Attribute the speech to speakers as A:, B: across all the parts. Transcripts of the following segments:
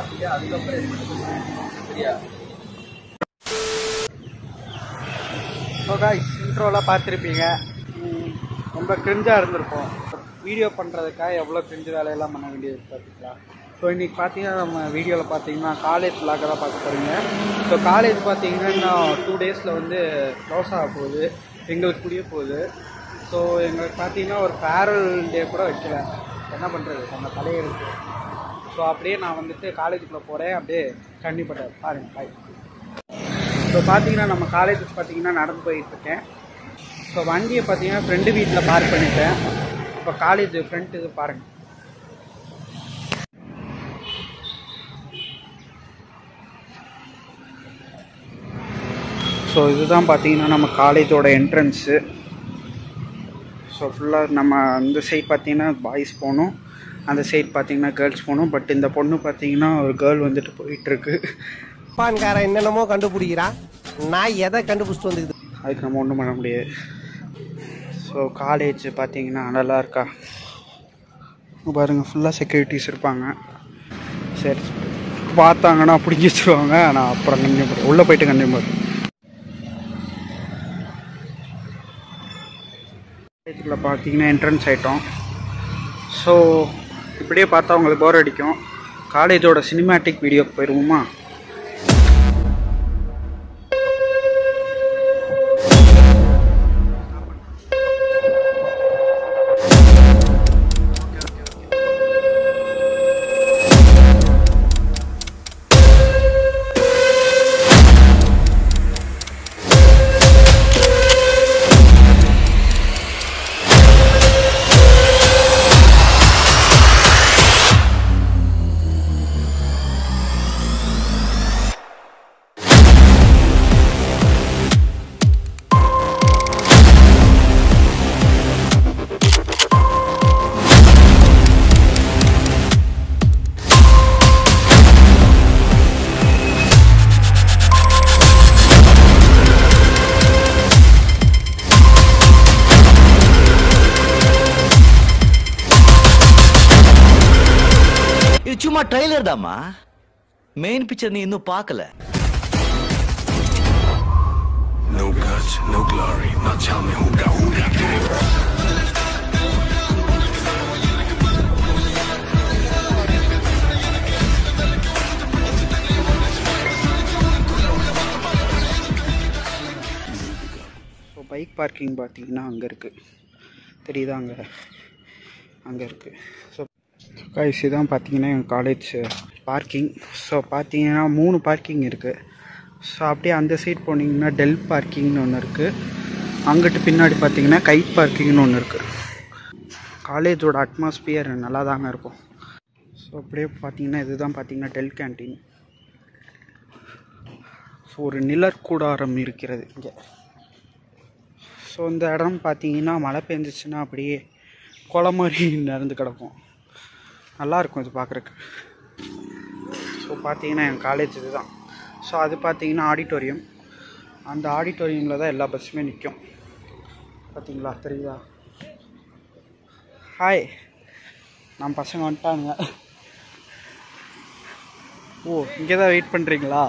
A: பார்த்துட்டு அதுக்கப்புறம் இது பண்ணுங்க. சரியா
B: ஸோ காய்ஸ் இன்ட்ரோலாம் பார்த்துருப்பீங்க ம், ரொம்ப கிரிஞ்சாக இருந்திருப்போம் வீடியோ பண்ணுறதுக்காக எவ்வளோ கிரிஞ்சு வேலையெல்லாம் பண்ண வேண்டியது பார்த்துக்கலாம் ஸோ இன்றைக்கி பார்த்தீங்கன்னா நம்ம வீடியோவில் பார்த்தீங்கன்னா காலேஜ் விளாக தான் பார்க்க போகிறீங்க ஸோ காலேஜ் பார்த்தீங்கன்னா இன்னும் டூ டேஸில் வந்து க்ளோஸ் ஆக போகுது எங்களுக்கு முடிய போகுது ஸோ எங்களுக்கு பார்த்தீங்கன்னா ஒரு ஃபேரல் டே கூட வைக்கல என்ன பண்ணுறது நம்ம தலையெழுத்து ஸோ அப்படியே நான் வந்துட்டு காலேஜுக்குள்ளே போகிறேன் அப்படியே கண்டிப்பாக பாருங்கள் பாய் ஸோ பார்த்தீங்கன்னா நம்ம காலேஜுக்கு பார்த்தீங்கன்னா நடந்து போயிட்டு இருக்கேன் ஸோ வண்டியை பார்த்தீங்கன்னா ஃப்ரெண்டு வீட்டில் பார்க் பண்ணிட்டேன் இப்போ காலேஜ் ஃப்ரண்ட் இது பாருங்கள் ஸோ இதுதான் பார்த்தீங்கன்னா நம்ம காலேஜோட என்ட்ரன்ஸு ஸோ ஃபுல்லாக நம்ம அந்த சைட் பார்த்தீங்கன்னா பாய்ஸ் போகணும் அந்த சைட் பார்த்தீங்கன்னா கேர்ள்ஸ் போகணும் பட் இந்த பொண்ணு பார்த்தீங்கன்னா ஒரு கேர்ள் வந்துட்டு போயிட்டுருக்கு
C: ஜப்பான்காரன் என்னென்னமோ கண்டுபிடிக்கிறான் நான் எதை கண்டுபிடிச்சிட்டு வந்துக்குது
B: அதுக்கு நம்ம ஒன்றும் பண்ண முடியாது ஸோ காலேஜ் பார்த்தீங்கன்னா நல்லா இருக்கா இங்க பாருங்க ஃபுல்லாக செக்யூரிட்டிஸ் இருப்பாங்க சரி பார்த்தாங்கன்னா பிடிங்கி வச்சுருவாங்க நான் அப்புறம் கண்டினியூ பண்ணுறேன் உள்ளே போயிட்டு கண்டினியூ பண்ணுறேன் காலேஜுக்குள்ள பார்த்தீங்கன்னா என்ட்ரன்ஸ் ஆகிட்டோம் ஸோ இப்படியே பார்த்தா உங்களுக்கு போர் அடிக்கும் காலேஜோட சினிமேட்டிக் வீடியோக்கு போயிடுவோமா
D: இது சும்மா ட்ரைலர் தாம்மா மெயின் பிக்சர் நீ இன்னும் பார்க்கல
E: No guts, no glory. Now tell me who got who got game.
B: So bike parking பார்த்தீங்கன்னா அங்கே இருக்குது தெரியுதா அங்கே அங்கே இருக்குது ஸோ கைஸ் இதான் பார்த்தீங்கன்னா என் காலேஜ் பார்க்கிங் ஸோ பார்த்தீங்கன்னா மூணு பார்க்கிங் இருக்குது ஸோ அப்படியே அந்த சைட் போனீங்கன்னா டெல் பார்க்கிங்னு ஒன்று இருக்குது அங்கிட்டு பின்னாடி பார்த்தீங்கன்னா கைட் பார்க்கிங்னு ஒன்று இருக்குது காலேஜோட அட்மாஸ்பியர் நல்லா தாங்க இருக்கும் ஸோ அப்படியே பார்த்தீங்கன்னா இதுதான் பார்த்தீங்கன்னா டெல் கேண்டீன் ஸோ ஒரு நிழற்கூடாரம் இருக்கிறது இங்கே ஸோ இந்த இடம் பார்த்தீங்கன்னா மழை பெஞ்சிச்சுன்னா அப்படியே குளம் மாதிரி நிறந்து கிடக்கும் நல்லாயிருக்கும் இது பார்க்குறக்கு ஸோ பார்த்தீங்கன்னா என் காலேஜ் இதுதான் ஸோ அது பார்த்தீங்கன்னா ஆடிட்டோரியம் அந்த ஆடிட்டோரியமில் தான் எல்லா பஸ்ஸுமே நிற்கும் பார்த்தீங்களா தெரியுதா ஹாய் நம்ம பசங்க வந்துட்டாங்க ஓ இங்கே தான் வெயிட் பண்ணுறீங்களா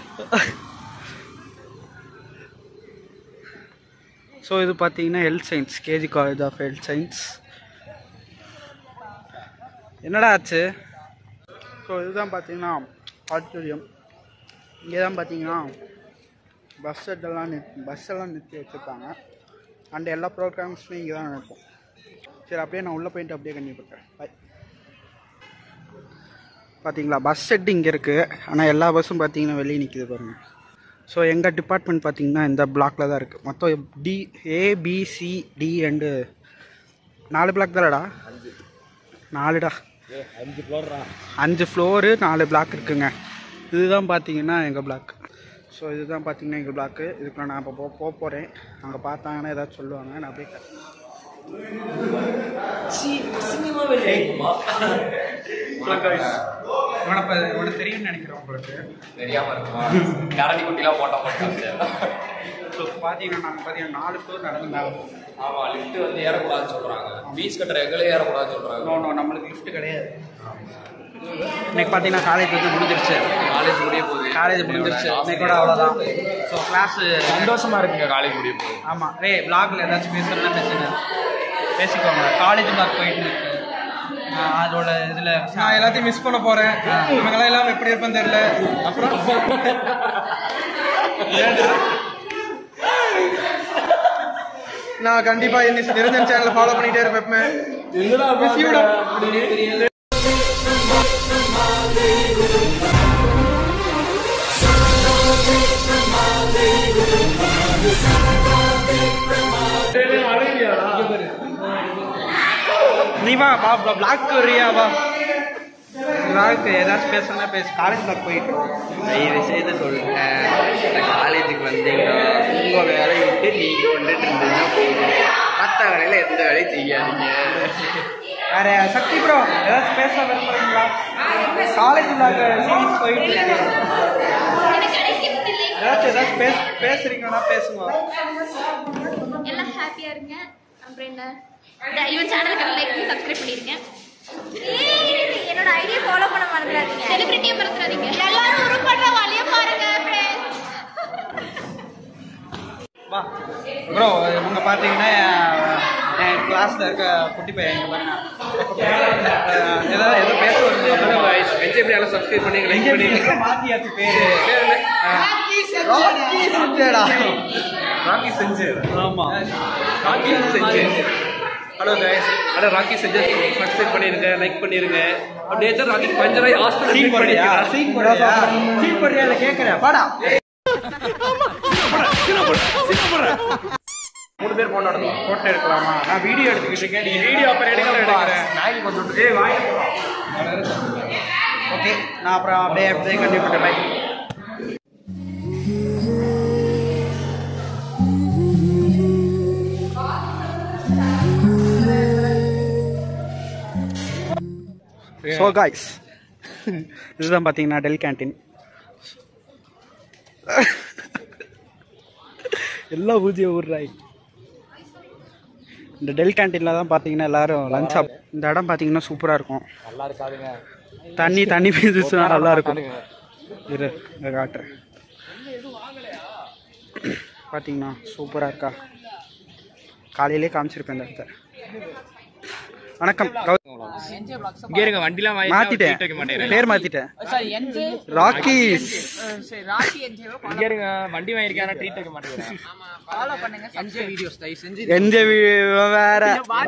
B: ஸோ இது பார்த்தீங்கன்னா health science KG college of health science என்னடா ஆச்சு ஸோ இதுதான் பார்த்தீங்கன்னா ஆடிட்டோரியம் இங்கே தான் பார்த்தீங்கன்னா பஸ் செட்டெல்லாம் நிற் பஸ் எல்லாம் நிறுத்தி வச்சுருப்பாங்க அண்ட் எல்லா ப்ரோக்ராம்ஸுமே இங்கே தான் நடக்கும் சரி அப்படியே நான் உள்ளே போயிட்டு அப்படியே கண்டிப்பாக பண்ணுறேன் பாய் பார்த்தீங்களா பஸ் செட் இங்கே இருக்குது ஆனால் எல்லா பஸ்ஸும் பார்த்தீங்கன்னா வெளியே நிற்கிது பாருங்கள் ஸோ எங்கள் டிபார்ட்மெண்ட் பார்த்தீங்கன்னா இந்த பிளாக்ல தான் இருக்குது மொத்தம் டி ஏபிசி டி அண்டு நாலு பிளாக் தானடா நாலுடா அஞ்சு ஃப்ளோரு நாலு பிளாக் இருக்குங்க இதுதான் பார்த்தீங்கன்னா எங்கள் பிளாக் ஸோ இதுதான் பார்த்தீங்கன்னா எங்கள் பிளாக்கு இதுக்குள்ள நான் இப்போ போக போகிறேன் அங்கே பார்த்தாங்கன்னா ஏதாச்சும் சொல்லுவாங்க நான் அப்படியே
A: சினிமா வெளியே
B: இவனை இப்போ இவனை தெரியும்னு நினைக்கிறேன் உங்களுக்கு
A: தெரியாம இருக்குமா கரடி குட்டிலாம் போட்டா போட்டோம்
B: ஸோ பார்த்தீங்கன்னா நாங்கள் பார்த்தீங்கன்னா நாலு ஃப்ளோர் நடந்து மேலே போவோம்
A: ஆமா லிஃப்ட் வந்து ஏறக்கூடாதுன்னு சொல்றாங்க பீச் கட்டுற எங்களே ஏறக்கூடாதுன்னு சொல்றாங்க
B: நோ நோ நம்மளுக்கு லிஃப்ட் கிடையாது இன்னைக்கு பார்த்தீங்கன்னா காலேஜ் வந்து முடிஞ்சிருச்சு
A: காலேஜ் முடிய போகுது
B: காலேஜ் முடிஞ்சிருச்சு இன்னைக்கு கூட அவ்வளோதான் ஸோ கிளாஸ்
A: சந்தோஷமா இருக்குங்க காலேஜ் முடிய போகுது
B: ஆமாம் ரே vlogல ஏதாச்சும் பேசுகிறதா பேசுங்க பேசிக்கோங்க காலேஜ் vlog போயிட்டு இருக்கு ஆஹ் அதோட இதில்
F: நான் எல்லாத்தையும் மிஸ் பண்ண போறேன் இவங்கெல்லாம் எல்லாம் எப்படி இருப்பேன்னு தெரியல அப்புறம் நான் கண்டிப்பா இந்த நிரஞ்சன் சேனலை ஃபாலோ பண்ணிட்டே இருப்பேன் Miss you டா.
B: நீ வா வா வா vlog வரியா வா vlog ஏதாச்சும் பேசணும்னா பேசு காலேஜ் vlog போயிட்டு இருக்கோம்.
G: தயவு செய்து சொல்லுங்க காலேஜுக்கு வந்தீங்கன்னா உங்க வேலையை விட்டு நீங்க வந்துட்டு இருந்தீங்கன்னா போதும் மற்ற வேலையில எந்த வேலையும் செய்யாதீங்க
B: வேற சக்தி ப்ரோ ஏதாச்சும் பேச விரும்புறீங்களா காலேஜ் vlog சீரிஸ் போயிட்டு இருக்கு ஏதாச்சும் ஏதாச்சும் பேச பேசுறீங்கன்னா பேசுங்க
H: எல்லாம் ஹாப்பியா இருங்க அப்புறம் என்ன இந்த இவன் சேனலுக்கு லைக் பண்ணி சப்ஸ்கிரைப் பண்ணிருங்க ஏய், என்னோட ஐடியா ஃபாலோ பண்ண மறந்துடாதீங்க செலிபிரிட்டியை மறந்துடாதீங்க எல்லாரும் உருப்படுற வழிய பாருங்க friends.
B: வா ப்ரோ இவங்க பார்த்தீங்கன்னா என் கிளாஸில் இருக்க குட்டி பையன் இங்க பாருங்க அஹ் ஏதாவது ஏதோ பேச வருது
A: வெஞ்சபிரியால சப்ஸ்கிரைப் பண்ணி லைக் பண்ணி
B: மாத்தியாச்சு பேரு ராக்கி செஞ்சேடா
A: ராக்கி செஞ்சு
B: ஆமா
A: ராக்கி செஞ்சு ஹலோ கைஸ் ஹலோ ராக்கி செஞ்சு சப்ஸ்கிரைப் பண்ணிருங்க லைக் பண்ணிருங்க அப்படியே தான் ராக்கி பஞ்சராய் ஹாஸ்பிடல்
B: சீன் போடுறியா சீன் போடுறியா சீன் போடுறியா இல்லை கேட்குறியா பாடா
A: மூணு பேர் போன் நடந்தோம்
B: போட்டோ எடுக்கலாமா நான் வீடியோ எடுத்துக்கிட்டு இருக்கேன் நீ வீடியோ அப்புறம் எடுக்கிற எடுக்கிறேன்
A: நாய்க்கு கொஞ்சம் ஏய் வாய்
B: ஓகே நான் அப்புறம் அப்படியே அப்படியே கண்டிப்பாக பண்ணுறேன் ஸோ காய்ஸ் இதுதான் பார்த்தீங்கன்னா டெல் கேண்டீன் எல்லாம் ஊதிய ஊர்றாய் இந்த டெல் கேண்டீனில் தான் பார்த்தீங்கன்னா எல்லாரும் லஞ்ச் சாப் இந்த இடம் பார்த்தீங்கன்னா சூப்பராக இருக்கும்
A: நல்லா இருக்காதுங்க
B: தண்ணி தண்ணி பீசுச்சுன்னா நல்லா இருக்கும் இரு இங்க காட்டுறேன் பார்த்தீங்கன்னா சூப்பராக இருக்கா காலையிலே காமிச்சிருப்பேன் இந்த இடத்த வணக்கம் கௌ-
A: இங்க இருங்க வண்டிலாம்
B: மாத்திட்டேன் பேர் மாத்திட்டேன் ராக்கீஸ்
A: இங்க இருங்க வண்டி வாங்கிருக்கேன் ட்ரீட் வைக்க மாட்டேங்கிறேன்
B: எந்த வீ- வேற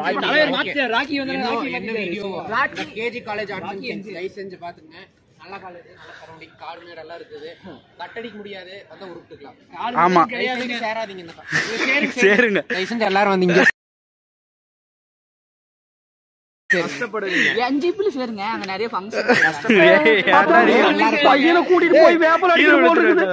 G: கேஜி காலேஜ் ஆர்ட்ஸ் தயவு செஞ்சு பாத்துங்க நல்ல காலேஜ் நல்ல சரௌண்டிங் காடு மேடு எல்லாம் இருக்குது கட்டடிக்க முடியாது வந்து உருட்டுக்கலாம்
B: ஆமா
G: தயவு செஞ்சு சேராதீங்க இந்த பக்கம்.
B: சேருங்க
G: தயவு செஞ்சு எல்லாரும் வந்து இங்க
B: ஏய், யார்டா நீ? கீழே விழுந்துட்டு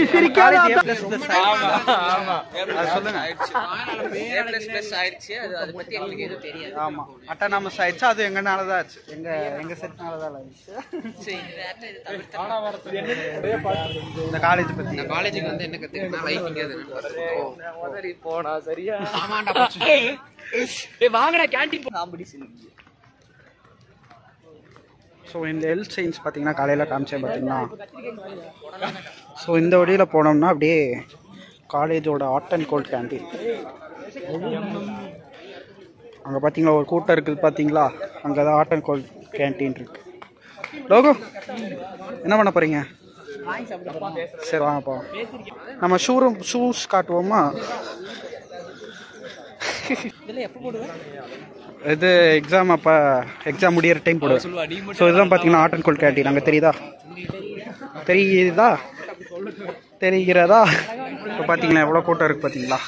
B: அது சொல்லுங்க
G: ஆயிடுச்சு அது அதை பத்தி எங்களுக்கு எதுவும் தெரியாது
B: ஆமா அட்டானமஸ் ஆயிடுச்சு அது எங்கனால தான் ஆச்சு எங்க எங்க செட்னால தான் ஆயிடுச்சு இந்த காலேஜ் பத்தி
G: இந்த காலேஜுக்கு வந்து என்ன கத்துக்கணும்னா லைஃப் அது
A: போனா சரியா
G: ஆமாண்டா போச்சு.
A: வாங்கடா கேண்டீன்
B: ஸோ இந்த ஹெல்த் சயின்ஸ் பார்த்தீங்கன்னா காலையில் காமிச்சேன் பார்த்தீங்கன்னா ஸோ இந்த வழியில் போனோம்னா அப்படியே காலேஜோட ஆர்ட் அண்ட் கோல்ட் கேண்டீன் அங்கே பார்த்தீங்களா ஒரு கூட்டம் இருக்குது பார்த்தீங்களா அங்கே தான் ஆர்ட் அண்ட் கோல்ட் கேண்டீன் இருக்கு லோகோ என்ன பண்ண போகிறீங்க சரி வாங்க போவோம் நம்ம ஷூரும் ஷூஸ் காட்டுவோமா இது எக்ஸாம் அப்போ எக்ஸாம் முடியிற டைம் போடுவேன் ஸோ இதுதான் பார்த்தீங்கன்னா ஆர்ட் அண்ட் கோல்ட் கேண்டீன் அங்கே தெரியுதா தெரியுதா தெரிகிறதா இப்போ பார்த்தீங்களா எவ்வளோ கூட்டம் இருக்கு பார்த்தீங்களா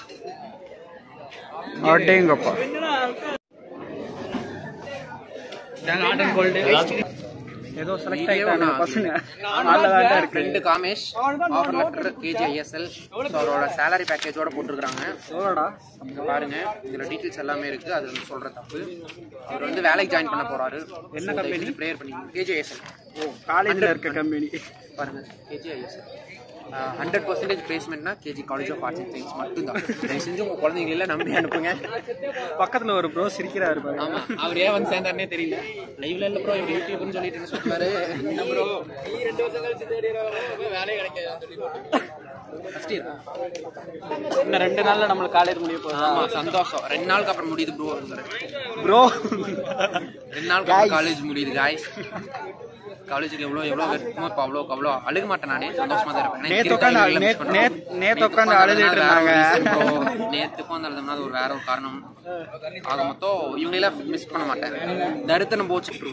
B: அடேங்கப்பா ஏதோ செலக்ட்
G: வீடியோ
B: ஆகிட்டாங்க
G: நான்
B: பசங்க நல்ல தான் இருக்கு
G: friend Kamesh offer letter KG ISL அவரோட சேலரி பேக்கேஜோட போட்டிருக்காங்க
B: எவ்வளோடா
G: இங்க பாருங்க இதுல டீடைல்ஸ் எல்லாமே இருக்கு அது வந்து சொல்ற தப்பு அவர் வந்து வேலைக்கு ஜாயின் பண்ண போறாரு என்ன கம்பெனி ப்ரேயர் பண்ணி கேஜிஐஎஸ்எல்
B: ஓ காலேஜில் இருக்க கம்பெனி
G: பாருங்க கேஜிஐஎஸ்எல் ஹண்ட்ரட் பர்சன்டேஜ் பிளேஸ்மெண்ட்னா KG college of arts and science மட்டும்தான் தயவு செஞ்சு உங்க குழந்தைங்கள நம்பி அனுப்புங்க
B: பக்கத்தில் ஒரு ப்ரோ சிரிக்கிறாரு பாருங்க
G: ஆமா அவர் ஏன் வந்து சேர்ந்தாருனே தெரியல லைவ்ல இல்ல ப்ரோ இப்படி யூடியூப்னு சொல்லிட்டு என்ன சொல்றாரு ப்ரோ ரெண்டு வருஷம் கழிச்சு தேடி வேலையே கிடைக்காது சொல்லி ஃபர்ஸ்ட் இயர்
B: இன்னும் ரெண்டு நாளில் நம்மளுக்கு காலேஜ் முடிய போகுது
G: ஆமா சந்தோஷம் ரெண்டு நாளுக்கு அப்புறம் முடியுது ப்ரோ
B: ப்ரோ
G: ரெண்டு நாளுக்கு அப்புறம் காலேஜ் முடியுது காய்ஸ் காலேஜுக்கு எவ்வளோ எவ்வளோ இருக்குமோ இப்போ அவ்வளோ அவ்வளோ அழுக மாட்டேன் நானே சந்தோஷமா தான் இருப்பேன்
B: நேத்து உட்காந்து அழு- நேத்து- நேத்து- நேத்து உட்காந்து அழுதுட்டு இருந்தாங்க.
G: நேத்து உட்காந்து அழுதுனா அது ஒரு வேற ஒரு காரணம் ஆக மொத்தம் இவங்களெல்லாம் மிஸ் பண்ண மாட்டேன் தருத்தனம் போச்சு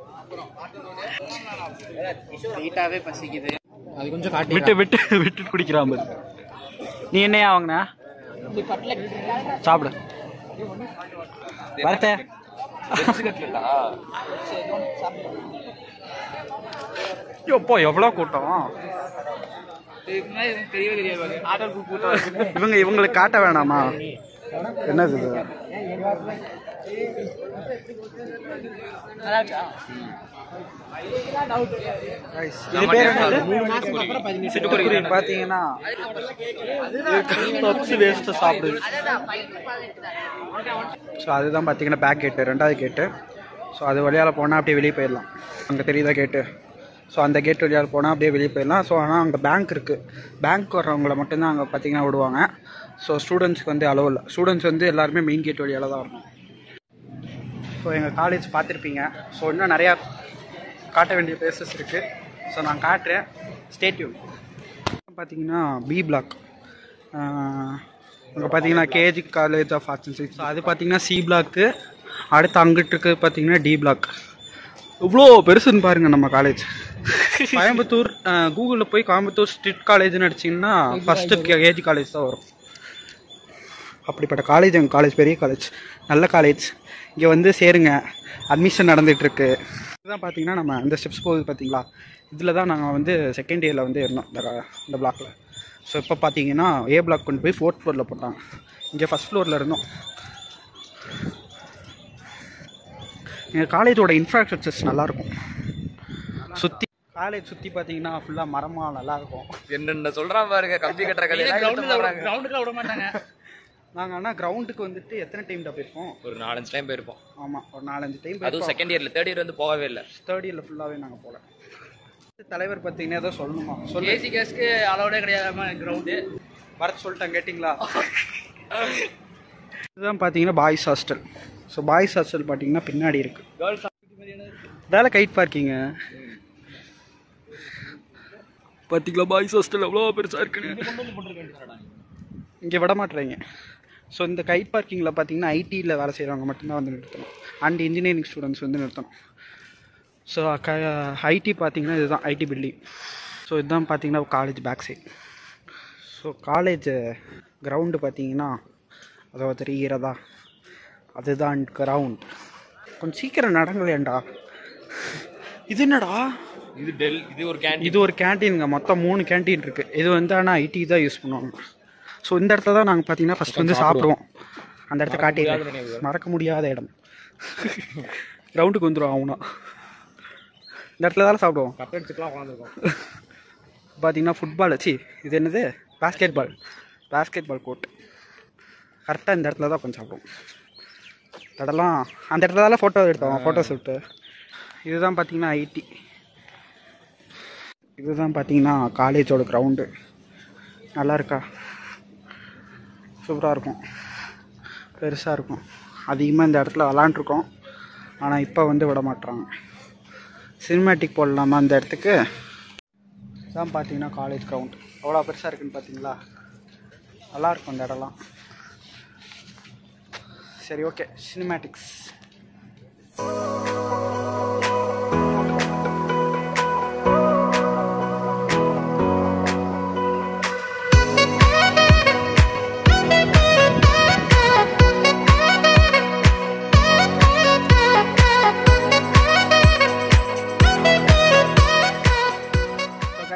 G: லைட்டாவே பசிக்குது அது கொஞ்சம் காட்டி
B: விட்டு விட்டு விட்டு குடிக்கிறான் பாரு நீ என்னையா வாங்கின சாப்பிடு வரத்த எப்போ எவ்வளோ கூட்டம் இவங்க இவங்களுக்கு காட்ட வேணாமா என்னது இது Guys, இது பேர் என்னது? சிட்டுக்குருவி பாத்தீங்கன்னா பப்ஸ் வேஸ்ட் சாப்பிடுது ஸோ அதுதான் பார்த்தீங்கன்னா பேக் கேட்டு ரெண்டாவது கேட்டு ஸோ அது வழியால் போனால் அப்படியே வெளியே போயிடலாம் அங்கே தெரியுதா கேட்டு ஸோ அந்த கேட் வழியால் போனால் அப்படியே வெளியே போயிடலாம் ஸோ ஆனால் அங்கே பேங்க் இருக்குது பேங்க் வர்றவங்கள மட்டும்தான் அங்கே பார்த்தீங்கன்னா விடுவாங்க ஸோ ஸ்டூடெண்ட்ஸ்க்கு வந்து அளவு இல்லை ஸ்டூடெண்ட்ஸ் வந்து எல்லாருமே மெயின் கேட் வழியால் தான் வரணும் ஸோ எங்கள் காலேஜ் பார்த்துருப்பீங்க ஸோ இன்னும் நிறையா காட்ட வேண்டிய பிளேசஸ் இருக்குது ஸோ நான் காட்டுறேன் ஸ்டேட்யூ பார்த்தீங்கன்னா பி பிளாக் அங்கே பார்த்தீங்கன்னா KG college of arts and science அது பார்த்தீங்கன்னா சி பிளாக்கு அடுத்து அங்கிட்டு இருக்கு பார்த்தீங்கன்னா டி பிளாக் இவ்வளோ பெருசுன்னு பாருங்கள் நம்ம காலேஜ் கோயம்புத்தூர் கூகுளில் போய் கோயம்புத்தூர் ஸ்ட்ரிட் காலேஜ்னு அடிச்சிங்கன்னா ஃபஸ்ட்டு கேஜி காலேஜ் தான் வரும் அப்படிப்பட்ட காலேஜ் எங்கள் காலேஜ் பெரிய காலேஜ் நல்ல காலேஜ் இங்கே வந்து சேருங்க அட்மிஷன் நடந்துகிட்ருக்கு இதுதான் பார்த்தீங்கன்னா நம்ம இந்த ஸ்டெப்ஸ் போகுது பார்த்தீங்களா இதில் தான் நாங்கள் வந்து செகண்ட் இயரில் வந்து இருந்தோம் இந்த கா- இந்த பிளாக்ல ஸோ இப்போ பார்த்தீங்கன்னா ஏ பிளாக் கொண்டு போய் ஃபோர்த் ஃப்ளோரில் போட்டாங்க இங்கே ஃபஸ்ட் ஃப்ளோரில் இருந்தோம் எங்கள் காலேஜோட இன்ஃப்ராஸ்ட்ரக்சர்ஸ் நல்லாயிருக்கும் சுற்றி காலேஜ் சுற்றி பார்த்தீங்கன்னா ஃபுல்லாக மரமாக நல்லாயிருக்கும்
A: என்னென்ன சொல்றான் பாருங்க கம்பி கட்டுற
B: கிரவுண்டுக்கு விட மாட்டாங்க நாங்கள் ஆனால் கிரவுண்டுக்கு வந்துட்டு எத்தனை டைம் போயிருக்கோம்
A: ஒரு நாலஞ்சு டைம் போயிருப்போம்
B: ஆமாம் ஒரு நாலஞ்சு டைம்
A: அதுவும் செகண்ட் இயர்ல தேர்ட் இயர் வந்து போகவே இல்லை
B: தேர்ட் இயரில் ஃபுல்லாகவே நாங்கள் போகல தலைவர் பார்த்தீங்கன்னா ஏதோ சொல்லணுமா சொல்லு
I: ஏசி கேஸ்க்கு அளவோட கிடையாது கிரவுண்டு
B: வர சொல்லிட்டேன் கேட்டிங்களா இதுதான் பார்த்தீங்கன்னா boys hostel so boys hostel பார்த்தீங்கன்னா பின்னாடி இருக்கு வேலை கைட் பார்க்கிங்க பார்த்தீங்களா பாய்ஸ் ஹாஸ்டல் எவ்வளோ பெருசாக இருக்குன்னு இங்கே விட மாட்டுறீங்க ஸோ இந்த கைட் பார்க்கிங்கில் பார்த்தீங்கன்னா ஐடியில் வேலை செய்கிறவங்க மட்டும்தான் வந்து நிறுத்தணும் அண்ட் இன்ஜினியரிங் ஸ்டூடெண்ட்ஸ் வந்து நிறுத்தணும் ஸோ க ஐடி பார்த்தீங்கன்னா இதுதான் ஐடி பில்டிங் ஸோ இதுதான் பார்த்தீங்கன்னா college back side so college ground பார்த்தீங்கன்னா அதோ தெரிகிறதா அதுதான் கிரவுண்ட் கொஞ்சம் சீக்கிரம் நடங்கலேண்டா இது என்னடா
A: இது டெல் இது ஒரு கேண்டீன்
B: இது ஒரு கேண்டீனுங்க மொத்தம் மூணு கேண்டீன் இருக்குது இது வந்து ஆனால் ஐடி தான் யூஸ் பண்ணுவாங்க ஸோ இந்த இடத்துல தான் நாங்கள் பார்த்தீங்கன்னா ஃபஸ்ட் வந்து சாப்பிடுவோம் அந்த இடத்த காட்டி மறக்க முடியாத இடம் கிரவுண்டுக்கு வந்துடும் அவனா இந்த இடத்துல தான் சாப்பிடுவோம் பார்த்தீங்கன்னா ஃபுட்பால் வச்சு இது என்னது basketball basketball court கரெக்டாக இந்த இடத்துல தான் கொஞ்சம் சாப்பிடுவோம் இடம்லாம் அந்த இடத்துல தான் ஃபோட்டோ எடுத்தோம் ஃபோட்டோ ஷூட்டு இதுதான் பார்த்தீங்கன்னா ஐடி இதுதான் பார்த்தீங்கன்னா காலேஜோட கிரவுண்டு நல்லா இருக்கா சூப்பராக இருக்கும் பெருசாக இருக்கும் அதிகமாக இந்த இடத்துல விளாண்டுருக்கோம் ஆனால் இப்போ வந்து விட மாட்றாங்க சினிமேட்டிக் போடலாமா அந்த இடத்துக்கு இதான் பார்த்தீங்கன்னா காலேஜ் கிரவுண்ட் அவ்வளோ பெருசாக இருக்குன்னு பார்த்தீங்களா நல்லா இருக்கும் இந்த இடம்லாம் சரி okay cinematics
H: Thank you.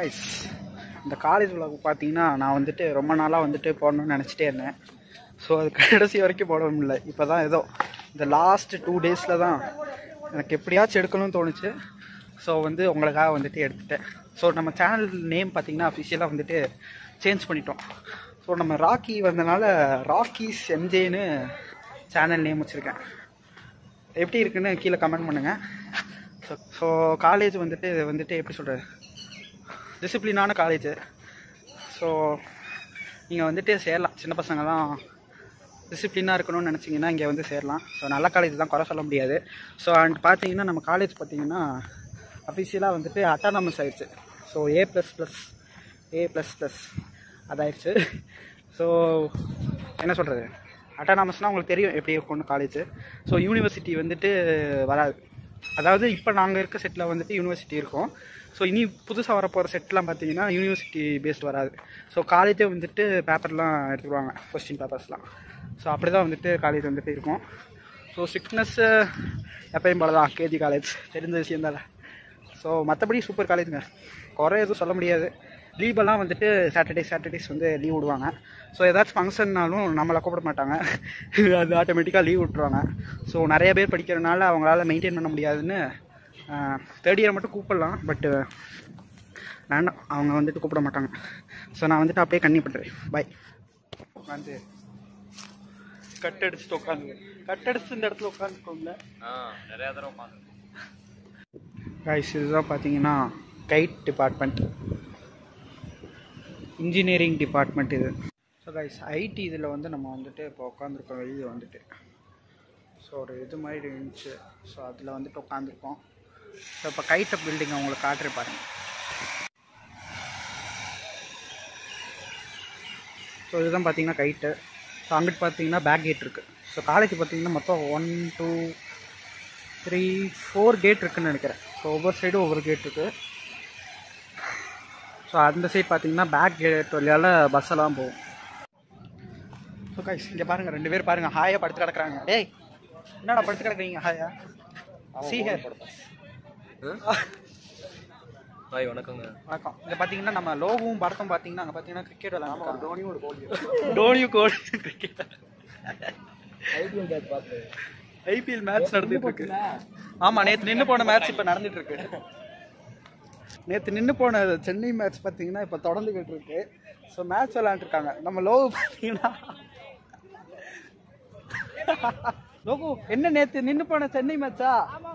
B: Guys இந்த காலேஜ் vlog பார்த்தீங்கன்னா நான் வந்துட்டு ரொம்ப நாளாக வந்துட்டு போடணும்னு நினச்சிட்டே இருந்தேன் ஸோ அது கடைசி வரைக்கும் போட முடியல இப்போ தான் ஏதோ இந்த லாஸ்ட் டூ டேஸில் தான் எனக்கு எப்படியாச்சும் எடுக்கணும்னு தோணுச்சு ஸோ வந்து உங்களுக்காக வந்துட்டு எடுத்துட்டேன் ஸோ நம்ம சேனல் நேம் பார்த்தீங்கன்னா அஃபிஷியலாக வந்துட்டு சேஞ்ச் பண்ணிட்டோம் ஸோ நம்ம ராக்கி வந்தனால ராக்கிஸ் எம்ஜேன்னு சேனல் நேம் வச்சுருக்கேன் எப்படி இருக்குன்னு கீழே கமெண்ட் பண்ணுங்கள் ஸோ ஸோ காலேஜ் வந்துட்டு இது வந்துட்டு எப்படி சொல்கிறது டிசிப்ளினான காலேஜு ஸோ நீங்கள் வந்துட்டு சேரலாம் சின்ன பசங்க தான் டிசிப்ளினாக இருக்கணும்னு நினச்சிங்கன்னா இங்கே வந்து சேரலாம் ஸோ நல்ல காலேஜ் தான் குறை சொல்ல முடியாது ஸோ அண்ட் பார்த்தீங்கன்னா நம்ம காலேஜ் பார்த்தீங்கன்னா அஃபிஷியலாக வந்துட்டு அட்டானமஸ் ஆயிடுச்சு so A plus plus A plus plus அதாயிடுச்சு ஸோ என்ன சொல்கிறது அட்டானமஸ்னால் உங்களுக்கு தெரியும் எப்படி இருக்கும்னு காலேஜ் ஸோ யூனிவர்சிட்டி வந்துட்டு வராது அதாவது இப்போ நாங்கள் இருக்க செட்டில் வந்துட்டு யூனிவர்சிட்டி இருக்கும் ஸோ இனி புதுசாக வரப்போகிற செட்லாம் பார்த்தீங்கன்னா யூனிவர்சிட்டி பேஸ்ட் வராது ஸோ காலேஜே வந்துட்டு பேப்பர்லாம் எடுத்துருவாங்க கொஸ்டின் பேப்பர்ஸ்லாம் ஸோ அப்படி தான் வந்துட்டு காலேஜ் வந்துட்டு இருக்கும் ஸோ ஸ்ட்ரிக்ட்னஸ்ஸு எப்பயும் போல தான் கேஜி காலேஜ் தெரிஞ்ச விஷயம் தானே ஸோ மற்றபடி சூப்பர் காலேஜுங்க குறை எதுவும் சொல்ல முடியாது லீவெல்லாம் வந்துட்டு சாட்டர்டே சாட்டர்டேஸ் வந்து லீவ் விடுவாங்க ஸோ ஏதாச்சும் ஃபங்க்ஷன்னாலும் நம்மளை கூப்பிட மாட்டாங்க அது ஆட்டோமேட்டிக்காக லீவ் விட்ருவாங்க ஸோ நிறைய பேர் படிக்கிறனால அவங்களால மெயின்டைன் பண்ண முடியாதுன்னு தேர்ட் இயர் மட்டும் கூப்பிடலாம் பட்டு வேண்டாம் அவங்க வந்துட்டு கூப்பிட மாட்டாங்க ஸோ நான் வந்துட்டு அப்படியே கண்ணி பண்ணுறேன் பாய் உட்காந்து கட் அடிச்சுட்டு உட்காந்து கட் அடிச்சு இந்த இடத்துல உட்காந்துக்கோங்களேன்
A: நிறையா தடவை உட்காந்து
B: கைஸ் இதுதான் பார்த்தீங்கன்னா கைட் டிபார்ட்மெண்ட் இன்ஜினியரிங் டிபார்ட்மெண்ட் இது ஸோ கைஸ் ஐடி இதில் வந்து நம்ம வந்துட்டு இப்போ உட்காந்துருக்கோம் வெளியே வந்துட்டு ஸோ ஒரு இது மாதிரி இருந்துச்சு ஸோ அதில் வந்துட்டு உட்காந்துருக்கோம் ஸோ இப்போ கைட்ட பில்டிங் உங்களுக்கு காட்டுறேன் பாருங்க ஸோ இதுதான் பார்த்தீங்கன்னா கைட்டு ஸோ அங்கிட்டு பார்த்தீங்கன்னா பேக் கேட் இருக்குது ஸோ காலேஜ் பார்த்தீங்கன்னா மொத்தம் one two three four gate இருக்குன்னு நினைக்கிறேன் ஸோ ஒவ்வொரு சைடும் ஒவ்வொரு கேட் இருக்குது ஸோ அந்த சைடு பார்த்தீங்கன்னா பேக் கேட் வழியால் பஸ் எல்லாம் போகும் ஸோ கைஸ் இங்கே பாருங்கள் ரெண்டு பேர் பாருங்கள் ஹாயாக படுத்து கிடக்குறாங்க டேய் என்னடா படுத்து கிடக்குறீங்க ஹாயா சி ஹேர்
A: ஹாய் வணக்கங்க
B: வணக்கம் இங்கே பார்த்தீங்கன்னா நம்ம லோகவும் படத்தும் பார்த்தீங்கன்னா அங்கே பார்த்தீங்கன்னா கிரிக்கெட் விளையாடுறாங்க தோனியும் ஒரு கோலி தோனியும் கோலி கிரிக்கெட் ஐபிஎல் மேட்ச் நடந்துட்டு இருக்கு ஆமா நேத்து நின்னு போன மேட்ச் இப்ப நடந்துட்டு இருக்கு நேத்து நின்னு போன சென்னை மேட்ச் பாத்தீங்கன்னா இப்ப தொடர்ந்துகிட்டு இருக்கு ஸோ மேட்ச் விளையாண்டுருக்காங்க நம்ம லோகு பாத்தீங்கன்னா லோகு என்ன நேத்து நின்னு போன சென்னை மேட்சா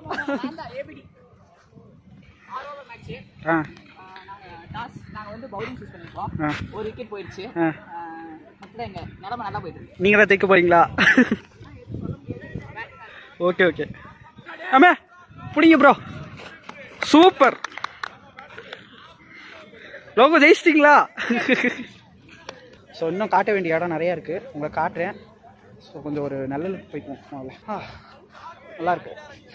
B: ஆ
G: டாஸ் நாங்க வந்து பவுலிங் சூஸ் பண்ணிருக்கோம்
B: ஆ.
G: ஒரு விக்கெட் போயிடுச்சு
B: ஆ.
G: மொத்தம் எங்க நிலமை நல்லா போயிட்டு இருக்கு
B: நீங்க தான் தைக்க போறீங்களா ஓகே ஓகே ஆமே பிடிங்க ப்ரோ சூப்பர் லோகோ ஜெயிச்சிட்டிங்களா ஸோ இன்னும் காட்ட வேண்டிய இடம் நிறையா இருக்குது உங்களை காட்டுறேன் ஸோ கொஞ்சம் ஒரு நல்ல லுக் போய்க்குவோம் முதல்ல ஆ நல்லா இருக்கு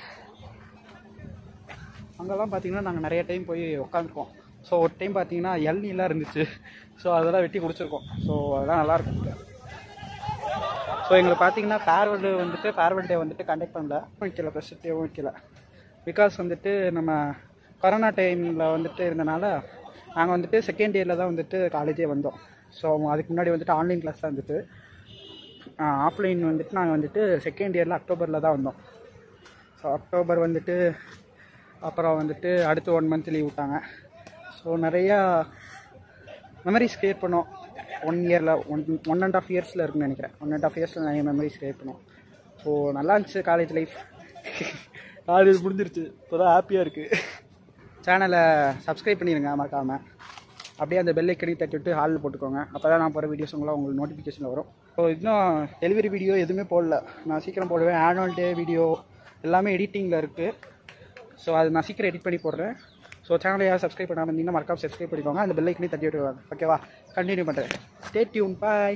B: அங்கெல்லாம் பார்த்தீங்கன்னா நாங்கள் நிறைய டைம் போய் உட்காந்துருக்கோம் ஸோ ஒரு டைம் பார்த்தீங்கன்னா இளநீலாம் இருந்துச்சு ஸோ அதெல்லாம் வெட்டி குடிச்சிருக்கோம் ஸோ அதெல்லாம் நல்லாயிருக்கும் ஸோ எங்களுக்கு பார்த்தீங்கன்னா ஃபேர்வெல் வந்துட்டு ஃபேர்வெல் டே வந்துட்டு கண்டக்ட் பண்ணல வைக்கல ஃபஸ்ட் டேவும் வைக்கல பிகாஸ் வந்துட்டு நம்ம கொரோனா டைமில் வந்துட்டு இருந்தனால நாங்கள் வந்துட்டு செகண்ட் இயரில் தான் வந்துட்டு காலேஜே வந்தோம் ஸோ அதுக்கு முன்னாடி வந்துட்டு ஆன்லைன் கிளாஸ் தான் இருந்துட்டு ஆஃப்லைன் வந்துட்டு நாங்கள் வந்துட்டு செகண்ட் இயரில் அக்டோபரில் தான் வந்தோம் ஸோ அக்டோபர் வந்துட்டு அப்புறம் வந்துட்டு அடுத்து ஒன் மந்த் லீவ் விட்டாங்க ஸோ நிறையா மெமரிஸ் க்ரியேட் பண்ணோம் ஒன் இயரில் ஒன் ஒன் அண்ட் ஆஃப் இயர்ஸில் இருக்குன்னு நினைக்கிறேன் ஒன் அண்ட் ஆஃப் இயர்ஸில் நிறைய மெமரிஸ் க்ரியேட் பண்ணோம் ஸோ நல்லா இருந்துச்சு காலேஜ் லைஃப் காலேஜ் முடிஞ்சிருச்சு இப்போ தான் ஹாப்பியாக இருக்குது சேனலை சப்ஸ்கிரைப் பண்ணிடுங்க மறக்காமல் அப்படியே அந்த பெல் ஐக்கனையும் தட்டி விட்டு ஹாலில் போட்டுக்கோங்க அப்போ தான் நான் போகிற வீடியோஸ் உங்களாம் உங்களுக்கு நோட்டிஃபிகேஷன் வரும் ஸோ இன்னும் டெலிவரி வீடியோ எதுவுமே போடல நான் சீக்கிரம் போடுவேன் ஆனுவல் டே வீடியோ எல்லாமே எடிட்டிங்கில் இருக்குது ஸோ அது நான் சீக்கிரம் எடிட் பண்ணி போடுறேன் ஸோ சேனலை யாரும் சப்ஸ்கிரைப் பண்ணாமல் இருந்தீங்கன்னா மறக்காம சப்ஸ்கிரைப் பண்ணிக்கோங்க அந்த பெல் ஐக்கனையும் தட்டி விட்டுருவாங்க ஓகேவா கண்டினியூ பண்ணுறேன் ஸ்டே டியூன் பாய்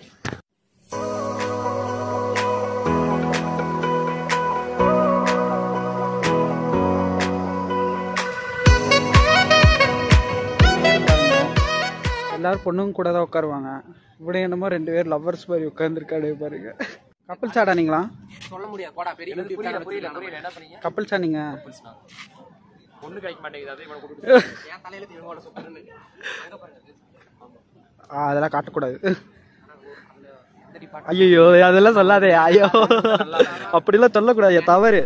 B: எல்லாரும் பொண்ணுங்க கூட தான் உட்காருவாங்க இப்படி என்னமோ ரெண்டு பேர் லவ்வர்ஸ் மாதிரி உட்காந்துருக்காடு பாருங்க கப்பல் சாடா நீங்களா
G: சொல்ல முடியாது போடா பெரிய யூடியூப் சேனல் புரியல புரியல என்ன பண்ணீங்க
B: கப்பல் சா நீங்க
I: பொண்ணு கிடைக்க மாட்டேங்குது அதை இவனை கூப்பிட்டு என் தலையில இவனோட சுத்தன்னு
B: ஆ, அதெல்லாம் காட்டக்கூடாது ஐயோ அதெல்லாம் சொல்லாதே ஐயோ அப்படிலாம் சொல்லக்கூடாது என் தவறு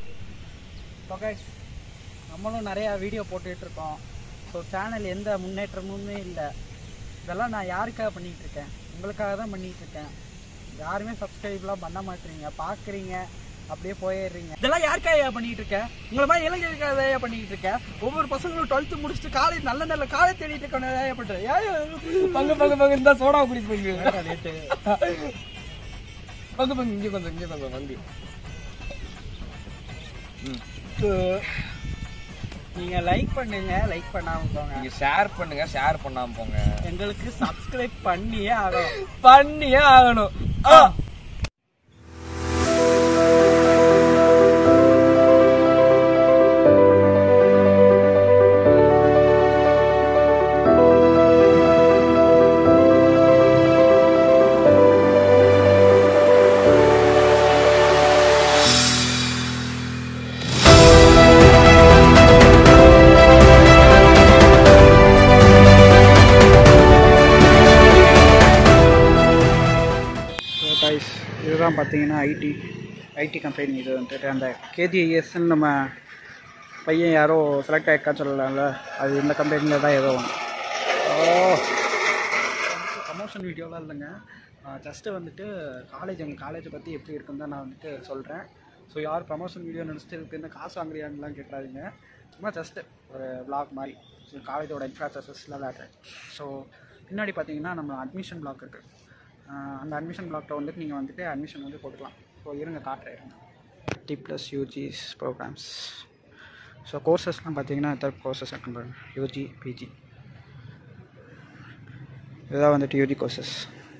B: நம்மளும் நிறையா வீடியோ போட்டுட்டு இருக்கோம் ஸோ சேனல் எந்த முன்னேற்றமுமே இல்லை இதெல்லாம் நான் யாருக்காக பண்ணிட்டு இருக்கேன் உங்களுக்காக தான் பண்ணிட்டு இருக்கேன் யாருமே சப்ஸ்கிரைப்லாம் பண்ண மாட்டீங்க பார்க்குறீங்க அப்படியே போயிடுறீங்க இதெல்லாம் யாருக்காக பண்ணிட்டு இருக்கேன் உங்களை மாதிரி இளைஞருக்காக பண்ணிட்டு இருக்கேன் ஒவ்வொரு பசங்களும் டுவெல்த்து முடிச்சுட்டு காலேஜ் நல்ல நல்ல காலேஜ் தேடிட்டு இருக்கானே பண்றேன் ஏன் பங்கு பங்கு பங்கு இருந்தா சோடா குடிச்சு போய் நேற்று பங்கு பங்கு இங்கே கொஞ்சம் இங்கே கொஞ்சம் வந்து நீங்க லைக் பண்ணுங்க லைக் பண்ணாம போங்க
I: நீங்க ஷேர் பண்ணுங்க ஷேர் பண்ணாம போங்க
B: எங்களுக்கு சப்ஸ்கிரைப் பண்ணியே ஆகணும்
I: பண்ணியே ஆகணும்
B: ஸோ கைஸ் இதுதான் பார்த்தீங்கன்னா ஐடி ஐடி கம்பெனி இது வந்துட்டு அந்த கேஜிஎஸ்ன்னு நம்ம பையன் யாரோ செலக்ட் ஆகிருக்கான்னு சொல்லலாம்ல அது இந்த கம்பெனியில் தான் ஏதோ ஒன்று ஓ ப்ரமோஷன் வீடியோலாம் இல்லைங்க ஜஸ்ட்டு வந்துட்டு காலேஜ் எங்கள் காலேஜை பற்றி எப்படி இருக்குன்னு தான் நான் வந்துட்டு சொல்கிறேன் ஸோ யார் ப்ரமோஷன் வீடியோ நினச்சிட்டு இருக்கு இந்த காசு வாங்குறியான்லாம் கேட்காதீங்க சும்மா ஜஸ்ட்டு ஒரு vlog மாதிரி ஸோ காலேஜோட இன்ஃப்ராஸ்ட்ரக்சர்ஸ்லாம் விளையாடுறேன் ஸோ பின்னாடி பார்த்தீங்கன்னா நம்ம அட்மிஷன் பிளாக் இருக்குது அந்த அட்மிஷன் பிளாக்ல வந்துட்டு நீங்கள் வந்துட்டு அட்மிஷன் வந்து போட்டுக்கலாம் ஸோ இருங்க காட்டுறேன் இருங்க D plus UGs programs so கோர்சஸ்லாம் பார்த்தீங்கன்னா எத்தனை கோர்சஸ் இருக்கு பாருங்க யூஜி பிஜி இதுதான் வந்துட்டு யூஜி கோர்சஸ்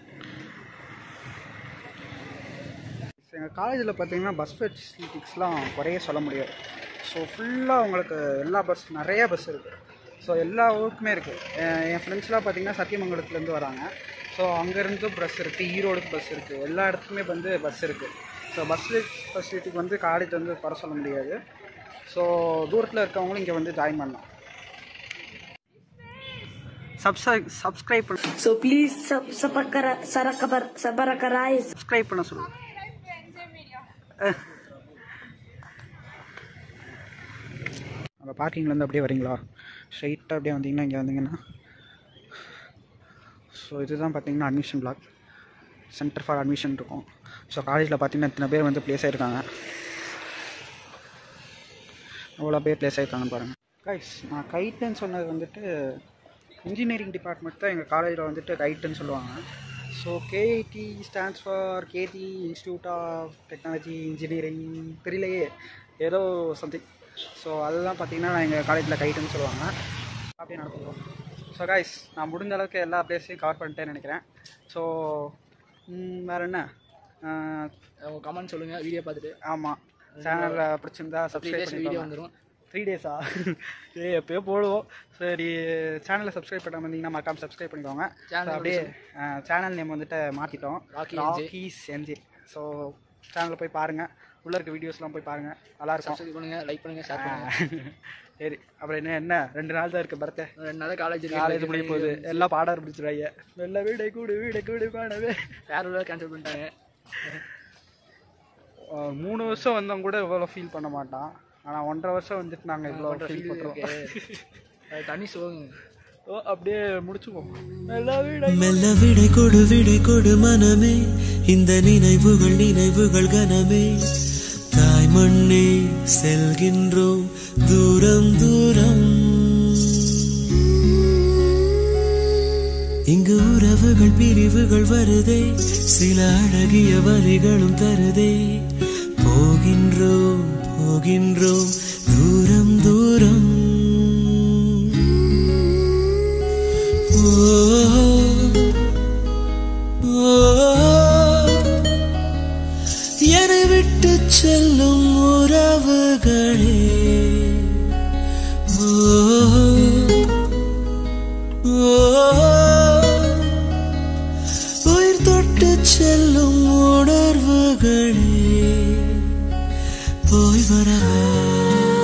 B: எங்கள் காலேஜில் பார்த்தீங்கன்னா பஸ் ஃபெசிலிட்டிஸ்லாம் குறைய சொல்ல முடியாது ஸோ ஃபுல்லாக உங்களுக்கு எல்லா பஸ் நிறைய பஸ் இருக்குது ஸோ எல்லா ஊருக்குமே இருக்குது என் ஃப்ரெண்ட்ஸ்லாம் பார்த்தீங்கன்னா சத்தியமங்கலத்துலேருந்து வராங்க ஸோ அங்கேருந்து பஸ் இருக்குது ஈரோடுக்கு பஸ் இருக்குது எல்லா இடத்துக்குமே வந்து பஸ் இருக்குது ஸோ பஸ் ஃபெசிலிட்டிக்கு வந்து காலேஜ் வந்து குறை சொல்ல முடியாது ஸோ தூரத்தில் இருக்கவங்களும் இங்கே வந்து ஜாயின் பண்ணலாம் சப்ஸ்கிரைப் சப்ஸ்கிரைப் பண்ண
J: So please sub sabakara sarakabar sabarakarai
B: subscribe பண்ண சொல்லுங்கள் அந்த பார்க்கிங்லேருந்து அப்படியே வரீங்களா ஸ்ட்ரைட்டாக அப்படியே வந்தீங்கன்னா இங்கே வந்தீங்கன்னா ஸோ இதுதான் பார்த்தீங்கன்னா admission block center for admission இருக்கும் ஸோ காலேஜில் பார்த்தீங்கன்னா இத்தனை பேர் வந்து ப்ளேஸ் ஆகிருக்காங்க எவ்வளோ பேர் ப்ளேஸ் ஆகிருக்காங்கன்னு பாருங்கள் கைஸ் நான் கைட்டுன்னு சொன்னது வந்துட்டு இன்ஜினியரிங் டிபார்ட்மெண்ட் தான் எங்கள் காலேஜில் வந்துட்டு கைட்டுன்னு சொல்லுவாங்க so KIT stands for KD institute of technology engineering தெரியலையே ஏதோ சம்திங் ஸோ அதுதான் பார்த்தீங்கன்னா நான் எங்கள் காலேஜில் கைட்டுன்னு சொல்லுவாங்க அப்படியே நடத்துவோம் ஸோ கைஸ் நான் முடிஞ்ச அளவுக்கு எல்லா பிளேஸையும் கவர் பண்ணிட்டேன்னு நினைக்கிறேன் ஸோ வேறு என்ன
G: கமெண்ட் சொல்லுங்க வீடியோ பார்த்துட்டு
B: ஆமாம் சேனலில் பிடிச்சிருந்தா சப்ஸ்கிரைப்
G: வீடியோ
B: பண்ணி
G: வந்துடும்
B: த்ரீ டேஸா ஏய் எப்பயோ போடுவோம் சரி சேனலை சப்ஸ்கிரைப் பண்ண வந்தீங்கன்னா மறக்காம சப்ஸ்கிரைப் பண்ணிக்கோங்க
G: Channel
B: So, அப்படியே சேனல் நேம் வந்துட்டு மாற்றிட்டோம்
G: Rocky NJ.
B: Rocky's NG so சேனலில் போய் பாருங்கள் உள்ளே இருக்க வீடியோஸ்லாம் போய் பாருங்கள் நல்லா இருக்கும்
G: சப்ஸ்கிரைப் பண்ணுங்க லைக் பண்ணுங்க ஷேர் பண்ணுங்க
B: சரி அப்புறம் என்ன என்ன ரெண்டு நாள் தான் இருக்குது பர்த்டே
G: ரெண்டு நாள் காலேஜ்
B: காலேஜ் முடிய போகுது எல்லாம் பாடம் ஆரம்பிச்சிருவாங்க வெள்ள வீடை கூடு வீடை கூடு பாடவே
G: ஃபேர்வெல் கேன்சல் பண்ணிட்டாங்க
B: அஹ் மூணு வருஷம் வந்தவங்க கூட இவ்வளோ ஃபீல் பண்ண மாட்டான் ஆனால் ஒன்றரை வருஷம் வந்துட்டு நாங்கள் இவ்வளோ ஃபீல் பண்ணுறோம்
G: அது தனி சோங்க
B: ஓ அப்படியே முடிச்சுக்குவோம் எல்லா வீடை
K: மெல்ல விடை கொடு விடை கொடு மனமே இந்த நினைவுகள் நினைவுகள் கனமே தாய் மண்ணே செல்கின்றோம் தூரம் தூரம் இங்கு உறவுகள் பிரிவுகள் வருதே சில அழகிய வரிகளும் தருதே போகின்றோம் போகின்றோம் தூரம் தூரம் என்னை விட்டு செல்லும் உறவுகளே ஓ, ஓ, உயிர் தொட்டு செல்லும் உணர்வுகளே போய் வரவா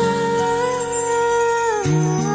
K: ஆ